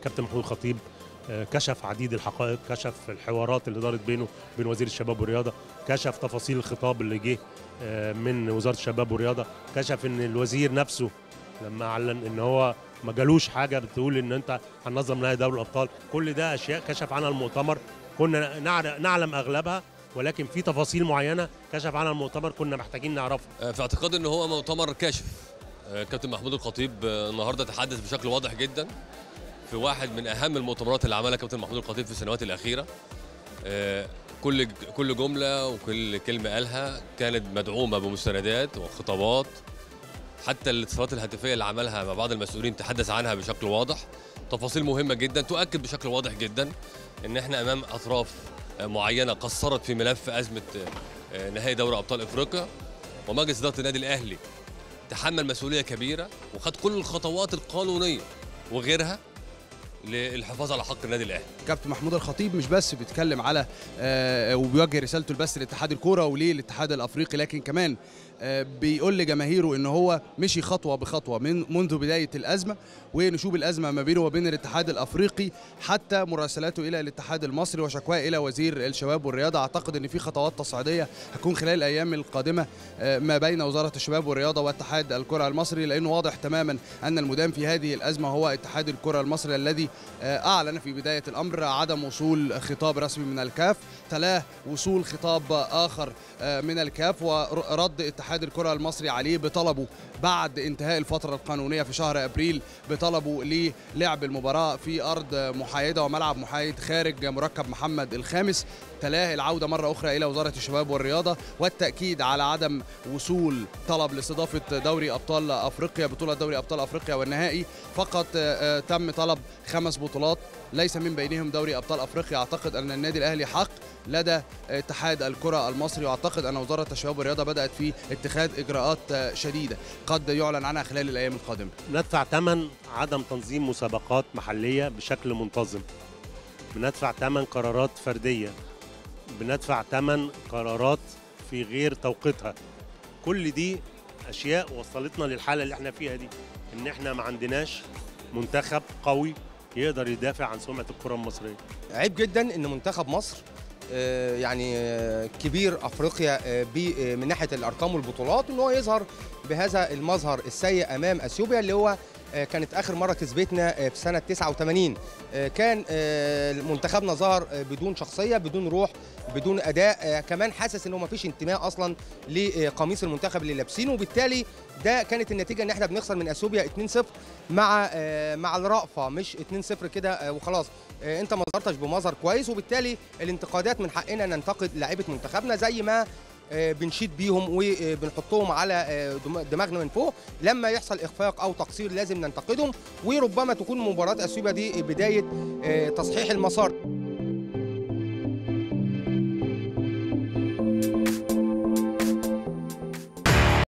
كابتن محمود خطيب آه، كشف عديد الحقائق كشف الحوارات اللي دارت بينه وبين وزير الشباب والرياضه كشف تفاصيل الخطاب اللي جه آه، من وزاره الشباب والرياضه كشف ان الوزير نفسه لما اعلن ان هو ما جالوش حاجه بتقول ان انت هننظم نهائي دوري الابطال كل ده اشياء كشف عنها المؤتمر كنا نعر- نعلم اغلبها ولكن في تفاصيل معينه كشف عنها المؤتمر كنا محتاجين نعرفها في اعتقادي ان هو مؤتمر كاشف آه، كابتن محمود الخطيب آه، النهارده تحدث بشكل واضح جدا في واحد من اهم المؤتمرات اللي عملها كابتن محمود الخطيب في السنوات الاخيره آه، كل كل جمله وكل كلمه قالها كانت مدعومه بمستندات وخطابات حتى الاتصالات الهاتفيه اللي عملها مع بعض المسؤولين تحدث عنها بشكل واضح تفاصيل مهمه جدا تؤكد بشكل واضح جدا ان احنا امام اطراف آه، معينه قصرت في ملف ازمه آه، نهائي دوري ابطال افريقيا ومجلس اداره النادي الاهلي تحمل مسؤوليه كبيره وخد كل الخطوات القانونيه وغيرها للحفاظ على حق النادي الاهلي كابتن محمود الخطيب مش بس بيتكلم على آه، وبيوجه رسالته بس لاتحاد الكوره وليه الاتحاد الافريقي لكن كمان آه، بيقول لجماهيره ان هو مشي خطوه بخطوه من منذ بدايه الازمه ونشوب الازمه ما بينه وبين الاتحاد الافريقي حتى مراسلاته الى الاتحاد المصري وشكواه الى وزير الشباب والرياضه اعتقد ان في خطوات تصعيديه هتكون خلال الايام القادمه آه، ما بين وزاره الشباب والرياضه واتحاد الكره المصري لانه واضح تماما ان المدام في هذه الازمه هو اتحاد الكره المصري الذي آه، اعلن في بدايه الامر عدم وصول خطاب رسمي من الكاف تلاه وصول خطاب اخر آه، من الكاف ورد اتحاد الكره المصري عليه بطلبه بعد انتهاء الفتره القانونيه في شهر ابريل بطلبه للعب المباراه في ارض محايده وملعب محايد خارج مركب محمد الخامس تلاه العوده مره اخرى الى وزاره الشباب والرياضه والتاكيد على عدم وصول طلب لاستضافه دوري ابطال افريقيا بطوله دوري ابطال افريقيا والنهائي فقط آه، آه، تم طلب خمس بطولات ليس من بينهم دوري ابطال افريقيا اعتقد ان النادي الاهلي حق لدى اتحاد الكره المصري واعتقد ان وزاره الشباب والرياضه بدات في اتخاذ اجراءات آه، شديده قد يعلن عنها خلال الايام القادمه ندفع ثمن عدم تنظيم مسابقات محليه بشكل منتظم بندفع ثمن قرارات فرديه بندفع ثمن قرارات في غير توقيتها كل دي اشياء وصلتنا للحاله اللي احنا فيها دي ان احنا ما عندناش منتخب قوي يقدر يدافع عن سمعه الكره المصريه عيب جدا ان منتخب مصر آه، يعني آه، كبير افريقيا آه، ب- آه، من ناحيه الارقام والبطولات ان هو يظهر بهذا المظهر السيء امام اثيوبيا اللي هو آه، كانت اخر مره كسبتنا آه، في سنه 89 آه، كان آه، منتخبنا ظهر آه، بدون شخصيه بدون روح بدون اداء آه، كمان حاسس انه ما فيش انتماء اصلا لقميص المنتخب اللي لابسينه وبالتالي ده كانت النتيجه ان احنا بنخسر من اثيوبيا 2-0 مع آه، مع الرأفه مش 2-0 كده آه، وخلاص آه، انت ما ظهرتش بمظهر كويس وبالتالي الانتقادات من حقنا ننتقد لاعيبه منتخبنا زي ما آه، بنشيد بيهم وبنحطهم على آه، دم- دماغنا من فوق لما يحصل اخفاق او تقصير لازم ننتقدهم وربما تكون مباراه اثيوبيا دي بدايه آه، تصحيح المسار